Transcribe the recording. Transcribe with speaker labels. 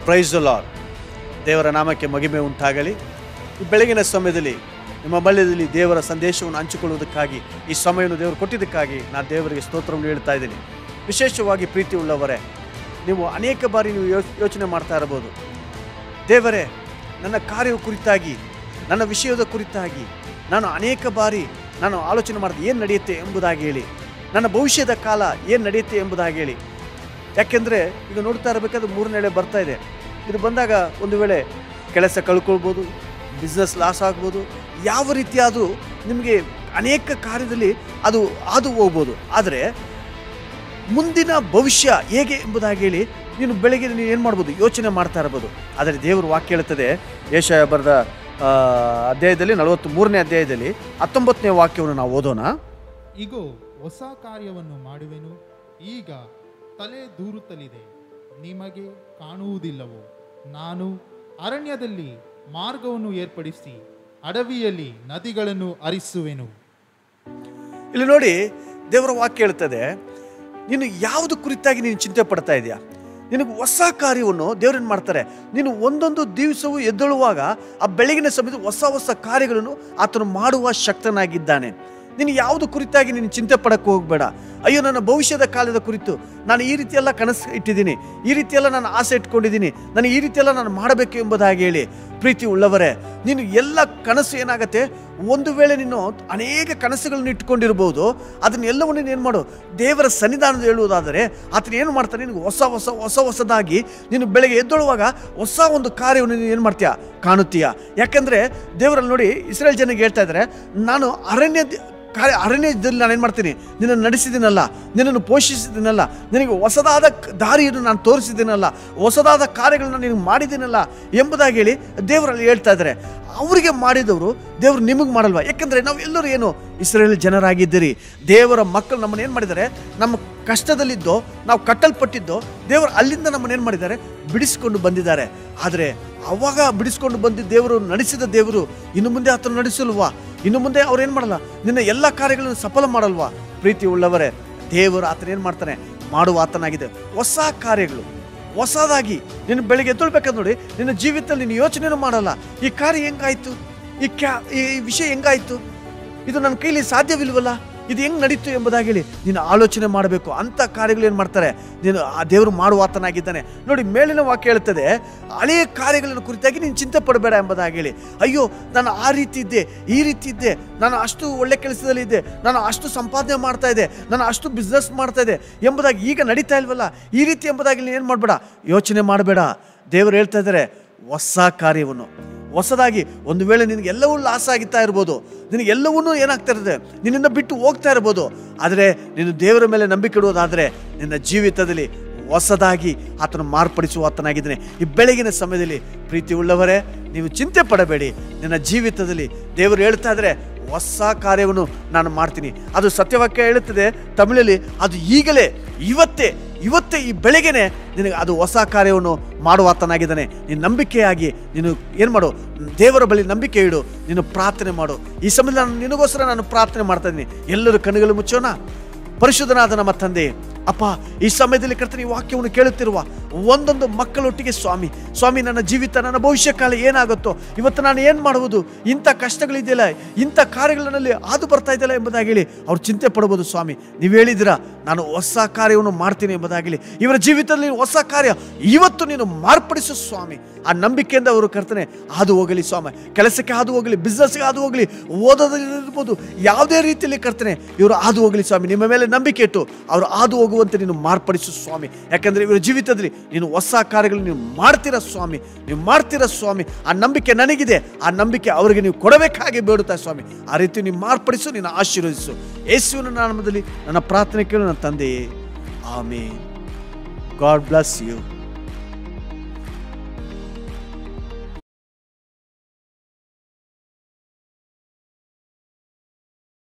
Speaker 1: price lord ದೇವರ ನಾಮಕ್ಕೆ ಮಹಿಮೆ ಉಂಟಾಗಲಿ ಈ ಬೆಳಗಿನ ಸಮಯದಲ್ಲಿ ನಿಮ್ಮ ಬಳ್ಳಿಯಲ್ಲಿ ದೇವರ ಸಂದೇಶವನ್ನು ಹಂಚಿಕೊಳ್ಳುವುದಕ್ಕಾಗಿ ಈ ಸಮಯವನ್ನು ದೇವರು ಕೊಟ್ಟಿದ್ದಕ್ಕಾಗಿ ನಾನು ದೇವರಿಗೆ ಸ್ತೋತ್ರವನ್ನು ಹೇಳ್ತಾ ಇದ್ದೀನಿ ವಿಶೇಷವಾಗಿ ಪ್ರೀತಿ ಉಳ್ಳವರೇ ನೀವು ಅನೇಕ ಬಾರಿ ನೀವು ಯೋ- ಯೋಚನೆ ಮಾಡ್ತಾ ಇರಬಹುದು ದೇವರೇ ನನ್ನ ಕಾರ್ಯದ ಕುರಿತಾಗಿ ನನ್ನ ವಿಷಯದ ಕುರಿತಾಗಿ ನಾನು ಅನೇಕ ಬಾರಿ ನಾನು ಆಲೋಚನೆ ಮಾಡಿದೆ ಏನು ನಡೆಯುತ್ತೆ ಎಂಬುದಾಗಿ ಹೇಳಿ ನನ್ನ ಭವಿಷ್ಯದ ಕಾಲ ಏನು ನಡೆಯುತ್ತೆ ಎಂಬುದಾಗಿ ಹೇಳಿ ಯಾಕೆಂದರೆ ಈಗ ನೋಡ್ತಾ ಇರಬೇಕಾದ್ರೆ ಮೂರನೇ ಎಳೆ ಬರ್ತಾ ಇದೆ ಇದು ಬಂದಾಗ ಒಂದು ವೇಳೆ ಕೆಲಸ ಕಳ್ಕೊಳ್ಬೋದು ಬಿಸ್ನೆಸ್ ಲಾಸ್ ಆಗ್ಬೋದು ಯಾವ ರೀತಿಯಾದರೂ ನಿಮಗೆ ಅನೇಕ ಕಾರ್ಯದಲ್ಲಿ ಅದು ಅದು ಹೋಗ್ಬೋದು ಆದರೆ ಮುಂದಿನ ಭವಿಷ್ಯ ಹೇಗೆ ಎಂಬುದಾಗಿ ಹೇಳಿ ನೀನು ಬೆಳಗ್ಗೆ ನೀನು ಏನು ಮಾಡ್ಬೋದು ಯೋಚನೆ ಮಾಡ್ತಾ ಇರ್ಬೋದು ಆದರೆ ದೇವರು ವಾಕ್ಯ ಹೇಳುತ್ತದೆ ಏಷಯ ಬರೆದ ಆ, ಅಧ್ಯಾಯದಲ್ಲಿ ನಲವತ್ತು ಮೂರನೇ ಅಧ್ಯಾಯದಲ್ಲಿ ಹತ್ತೊಂಬತ್ತನೇ ವಾಕ್ಯವನ್ನು ನಾವು ಓದೋಣ
Speaker 2: ಇಗೋ ಹೊಸ ಕಾರ್ಯವನ್ನು ಮಾಡುವೆನು ಈಗ ತಲೆ ದೂರುತ್ತಲಿದೆ ನಿಮಗೆ ಕಾಣುವುದಿಲ್ಲವೋ ನಾನು ಅರಣ್ಯದಲ್ಲಿ ಮಾರ್ಗವನ್ನು ಏರ್ಪಡಿಸಿ ಅಡವಿಯಲ್ಲಿ ನದಿಗಳನ್ನು ಹರಿಸುವೆನು
Speaker 1: ಇಲ್ಲಿ ನೋಡಿ ದೇವರ ವಾಕ್ಯ ಹೇಳ್ತದೆ ನೀನು ಯಾವುದು ಕುರಿತಾಗಿ ನೀನು ಚಿಂತೆ ಪಡ್ತಾ ಇದೆಯಾ ನಿನಗೆ ಹೊಸ ಕಾರ್ಯವನ್ನು ದೇವ್ರೇನು ಮಾಡ್ತಾರೆ ನೀನು ಒಂದೊಂದು ದಿವಸವೂ ಎದ್ದೇಳುವಾಗ ಆ ಬೆಳಗಿನ ಸಮಯದ ಹೊಸ ಹೊಸ ಕಾರ್ಯಗಳನ್ನು ಆತನು ಮಾಡುವ ಶಕ್ತನಾಗಿದ್ದಾನೆ ನೀನು ಯಾವುದು ಕುರಿತಾಗಿ ನೀನು ಚಿಂತೆ ಪಡಕ್ಕೆ ಹೋಗಬೇಡ ಅಯ್ಯೋ ನನ್ನ ಭವಿಷ್ಯದ ಕಾಲದ ಕುರಿತು ನಾನು ಈ ರೀತಿಯೆಲ್ಲ ಕನಸು ಇಟ್ಟಿದ್ದೀನಿ ಈ ರೀತಿಯೆಲ್ಲ ನಾನು ಆಸೆ ಇಟ್ಕೊಂಡಿದ್ದೀನಿ ನಾನು ಈ ರೀತಿಯೆಲ್ಲ ನಾನು ಮಾಡಬೇಕು ಎಂಬುದಾಗಿ ಹೇಳಿ ಪ್ರೀತಿ ಉಳ್ಳವರೇ ನೀನು ಎಲ್ಲ ಕನಸು ಏನಾಗತ್ತೆ ಒಂದು ವೇಳೆ ನೀನು ಅನೇಕ ಕನಸುಗಳನ್ನು ಇಟ್ಕೊಂಡಿರ್ಬೋದು ಅದನ್ನೆಲ್ಲವನ್ನು ನೀನು ಏನು ಮಾಡು ದೇವರ ಸನ್ನಿಧಾನದ ಹೇಳುವುದಾದರೆ ಆತನ ಏನು ಮಾಡ್ತಾನೆ ನಿನಗೆ ಹೊಸ ಹೊಸ ಹೊಸ ಹೊಸದಾಗಿ ನೀನು ಬೆಳಗ್ಗೆ ಎದ್ದೊಳುವಾಗ ಹೊಸ ಒಂದು ಕಾರ್ಯವನ್ನು ನೀನು ಏನು ಮಾಡ್ತೀಯ ಕಾಣುತ್ತೀಯ ಯಾಕಂದರೆ ದೇವರಲ್ಲಿ ನೋಡಿ ಇಸ್ರೇಲ್ ಜನಕ್ಕೆ ಹೇಳ್ತಾ ಇದ್ದಾರೆ ನಾನು ಅರಣ್ಯ ಕಾರ್ಯ ಅರಣ್ಯದಲ್ಲಿ ನಾನು ಏನು ಮಾಡ್ತೀನಿ ನಿನ್ನನ್ನು ನಡೆಸಿದ್ದೀನಲ್ಲ ನಿನ್ನನ್ನು ಪೋಷಿಸಿದ್ದೀನಲ್ಲ ನಿನಗೆ ಹೊಸದಾದ ಕ- ದಾರಿಯನ್ನು ನಾನು ತೋರಿಸಿದ್ದೀನಲ್ಲ ಹೊಸದಾದ ಕಾರ್ಯಗಳನ್ನ ನೀನು ಮಾಡಿದ್ದೀನಲ್ಲ ಎಂಬುದಾಗಿ ಹೇಳಿ ದೇವರಲ್ಲಿ ಹೇಳ್ತಾ ಇದ್ದಾರೆ ಅವರಿಗೆ ಮಾಡಿದವರು ದೇವರು ನಿಮಗೆ ಮಾಡಲ್ವಾ ಯಾಕಂದರೆ ನಾವು ಎಲ್ಲರೂ ಏನು ಇಸ್ರೇಲ್ ಜನರಾಗಿದ್ದೀರಿ ದೇವರ ಮಕ್ಕಳು ನಮ್ಮನ್ನು ಏನು ಮಾಡಿದ್ದಾರೆ ನಮ್ಮ ಕಷ್ಟದಲ್ಲಿದ್ದೋ ನಾವು ಕಟ್ಟಲ್ಪಟ್ಟಿದ್ದೋ ದೇವರು ಅಲ್ಲಿಂದ ನಮ್ಮನ್ನು ಏನು ಮಾಡಿದ್ದಾರೆ ಬಿಡಿಸಿಕೊಂಡು ಬಂದಿದ್ದಾರೆ ಆದರೆ ಅವಾಗ ಬಿಡಿಸ್ಕೊಂಡು ಬಂದು ದೇವರು ನಡೆಸಿದ ದೇವರು ಇನ್ನು ಮುಂದೆ ಆತನು ನಡೆಸಲ್ವಾ ಇನ್ನು ಮುಂದೆ ಅವ್ರು ಏನು ಮಾಡಲ್ಲ ನಿನ್ನ ಎಲ್ಲ ಕಾರ್ಯಗಳನ್ನು ಸಫಲ ಮಾಡಲ್ವಾ ಪ್ರೀತಿ ಉಳ್ಳವರೇ ದೇವರು ಆತನ ಏನು ಮಾಡ್ತಾನೆ ಮಾಡುವ ಆತನಾಗಿದೆ ಹೊಸ ಕಾರ್ಯಗಳು ಹೊಸದಾಗಿ ನೀನು ಬೆಳಿಗ್ಗೆ ಎದ್ದೊಳ್ಬೇಕಾದ್ರೆ ನೋಡಿ ನಿನ್ನ ಜೀವಿತದಲ್ಲಿ ನೀನು ಯೋಚನೆನೂ ಮಾಡಲ್ಲ ಈ ಕಾರ್ಯ ಹೆಂಗಾಯ್ತು ಈ ಕ್ಯಾ ಈ ವಿಷಯ ಹೆಂಗಾಯ್ತು ಇದು ನನ್ನ ಕೈಲಿ ಸಾಧ್ಯವಿಲ್ವಲ್ಲ ಇದು ಹೆಂಗ್ ನಡೀತು ಎಂಬುದಾಗಿ ಹೇಳಿ ನೀನು ಆಲೋಚನೆ ಮಾಡಬೇಕು ಅಂತ ಕಾರ್ಯಗಳು ಏನು ಮಾಡ್ತಾರೆ ನೀನು ಆ ದೇವರು ಮಾಡುವ ಆತನಾಗಿದ್ದಾನೆ ನೋಡಿ ಮೇಲಿನ ವಾಕ್ಯ ಹೇಳುತ್ತದೆ ಹಳೆಯ ಕಾರ್ಯಗಳನ್ನು ಕುರಿತಾಗಿ ನೀನು ಚಿಂತೆ ಪಡಬೇಡ ಎಂಬುದಾಗಿ ಹೇಳಿ ಅಯ್ಯೋ ನಾನು ಆ ರೀತಿ ಇದ್ದೆ ಈ ರೀತಿ ಇದ್ದೆ ನಾನು ಅಷ್ಟು ಒಳ್ಳೆ ಕೆಲಸದಲ್ಲಿ ಇದ್ದೆ ನಾನು ಅಷ್ಟು ಸಂಪಾದನೆ ಮಾಡ್ತಾ ಇದ್ದೆ ನಾನು ಅಷ್ಟು ಬಿಸ್ನೆಸ್ ಮಾಡ್ತಾ ಇದ್ದೆ ಎಂಬುದಾಗಿ ಈಗ ನಡೀತಾ ಇಲ್ವಲ್ಲ ಈ ರೀತಿ ಎಂಬುದಾಗಿ ನೀನು ಏನು ಮಾಡಬೇಡ ಯೋಚನೆ ಮಾಡಬೇಡ ದೇವರು ಹೇಳ್ತಾ ಇದ್ದಾರೆ ಹೊಸ ಕಾರ್ಯವನ್ನು ಹೊಸದಾಗಿ ಒಂದು ವೇಳೆ ನಿನಗೆ ಎಲ್ಲವೂ ಲಾಸ್ ಆಗಿತ್ತಾ ಇರ್ಬೋದು ನಿನಗೆ ಎಲ್ಲವನ್ನೂ ಏನಾಗ್ತಾ ಇರ್ತದೆ ನಿನ್ನಿಂದ ಬಿಟ್ಟು ಹೋಗ್ತಾ ಇರ್ಬೋದು ಆದರೆ ನೀನು ದೇವರ ಮೇಲೆ ನಂಬಿಕೆ ಇಡುವುದಾದರೆ ನಿನ್ನ ಜೀವಿತದಲ್ಲಿ ಹೊಸದಾಗಿ ಆತನು ಮಾರ್ಪಡಿಸುವ ಆತನಾಗಿದ್ದಾನೆ ಈ ಬೆಳಗಿನ ಸಮಯದಲ್ಲಿ ಪ್ರೀತಿ ಉಳ್ಳವರೇ ನೀವು ಚಿಂತೆ ಪಡಬೇಡಿ ನಿನ್ನ ಜೀವಿತದಲ್ಲಿ ದೇವರು ಹೇಳ್ತಾ ಇದ್ದಾರೆ ಹೊಸ ಕಾರ್ಯವನ್ನು ನಾನು ಮಾಡ್ತೀನಿ ಅದು ಸತ್ಯವಾಕ್ಯ ಹೇಳುತ್ತದೆ ತಮಿಳಲ್ಲಿ ಅದು ಈಗಲೇ ಇವತ್ತೇ ಇವತ್ತೇ ಈ ಬೆಳಗ್ಗೆನೆ ನಿನಗೆ ಅದು ಹೊಸ ಕಾರ್ಯವನ್ನು ಮಾಡುವ ಆತನಾಗಿದ್ದಾನೆ ನೀನು ನಂಬಿಕೆಯಾಗಿ ನೀನು ಏನು ಮಾಡು ದೇವರ ಬಳಿ ನಂಬಿಕೆ ಇಡು ನೀನು ಪ್ರಾರ್ಥನೆ ಮಾಡು ಈ ಸಮಯದಲ್ಲಿ ನಾನು ನಿನಗೋಸ್ಕರ ನಾನು ಪ್ರಾರ್ಥನೆ ಮಾಡ್ತಾ ಇದ್ದೀನಿ ಎಲ್ಲರೂ ಕಣ್ಣುಗಳು ಮುಚ್ಚೋಣ ಪರಿಶುದ್ಧನಾದ ನಮ್ಮ ತಂದೆ ಅಪ್ಪ ಈ ಸಮಯದಲ್ಲಿ ಕರ್ತನೆ ಈ ವಾಕ್ಯವನ್ನು ಕೇಳುತ್ತಿರುವ ಒಂದೊಂದು ಮಕ್ಕಳೊಟ್ಟಿಗೆ ಸ್ವಾಮಿ ಸ್ವಾಮಿ ನನ್ನ ಜೀವಿತ ನನ್ನ ಭವಿಷ್ಯ ಕಾಲ ಏನಾಗುತ್ತೋ ಇವತ್ತು ನಾನು ಏನು ಮಾಡುವುದು ಇಂಥ ಕಷ್ಟಗಳಿದೆಯಲ್ಲ ಇಂಥ ಕಾರ್ಯಗಳಲ್ಲಿ ಹಾದು ಬರ್ತಾ ಇದೆಯಲ್ಲ ಎಂಬುದಾಗಿ ಹೇಳಿ ಅವ್ರು ಚಿಂತೆ ಪಡ್ಬೋದು ಸ್ವಾಮಿ ನೀವು ಹೇಳಿದಿರಾ ನಾನು ಹೊಸ ಕಾರ್ಯವನ್ನು ಮಾಡ್ತೀನಿ ಎಂಬುದಾಗಲಿ ಇವರ ಜೀವಿತದಲ್ಲಿ ಹೊಸ ಕಾರ್ಯ ಇವತ್ತು ನೀನು ಮಾರ್ಪಡಿಸು ಸ್ವಾಮಿ ಆ ನಂಬಿಕೆಯಿಂದ ಅವರು ಕರ್ತನೆ ಹಾದು ಹೋಗಲಿ ಸ್ವಾಮಿ ಕೆಲಸಕ್ಕೆ ಹಾದು ಹೋಗಲಿ ಬಿಸ್ನೆಸ್ಗೆ ಹಾದು ಹೋಗಲಿ ಓದೋದಿರ್ಬೋದು ಯಾವುದೇ ರೀತಿಯಲ್ಲಿ ಕರ್ತನೆ ಇವರು ಹಾದು ಹೋಗಲಿ ಸ್ವಾಮಿ ನಿಮ್ಮ ಮೇಲೆ ನಂಬಿಕೆ ಇಟ್ಟು ಅವರು ಹಾದು ಹೋಗುವಂತೆ ನೀನು ಮಾರ್ಪಡಿಸು ಸ್ವಾಮಿ ಯಾಕಂದರೆ ಇವರ ಜೀವಿತದಲ್ಲಿ ನೀನು ಹೊಸ ಕಾರ್ಯಗಳು ನೀವು ಮಾಡ್ತೀರ ಸ್ವಾಮಿ ನೀವು ಮಾಡ್ತೀರ ಸ್ವಾಮಿ ಆ ನಂಬಿಕೆ ನನಗಿದೆ ಆ ನಂಬಿಕೆ ಅವರಿಗೆ ನೀವು ಕೊಡಬೇಕಾಗಿ ಬೇಡುತ್ತಾ ಸ್ವಾಮಿ ಆ ರೀತಿ ನೀವು ಮಾರ್ಪಡಿಸು ನೀನು ಆಶೀರ್ವದಿಸು ಯೇಸುವಿನ ನಾಮದಲ್ಲಿ ನನ್ನ ಪ್ರಾರ್ಥನೆ ಕೇಳು ನನ್ನ ತಂದೆಯೇ ಆಮೇನ್ ಗಾಡ್ ಬ್ಲಸ್ ಯು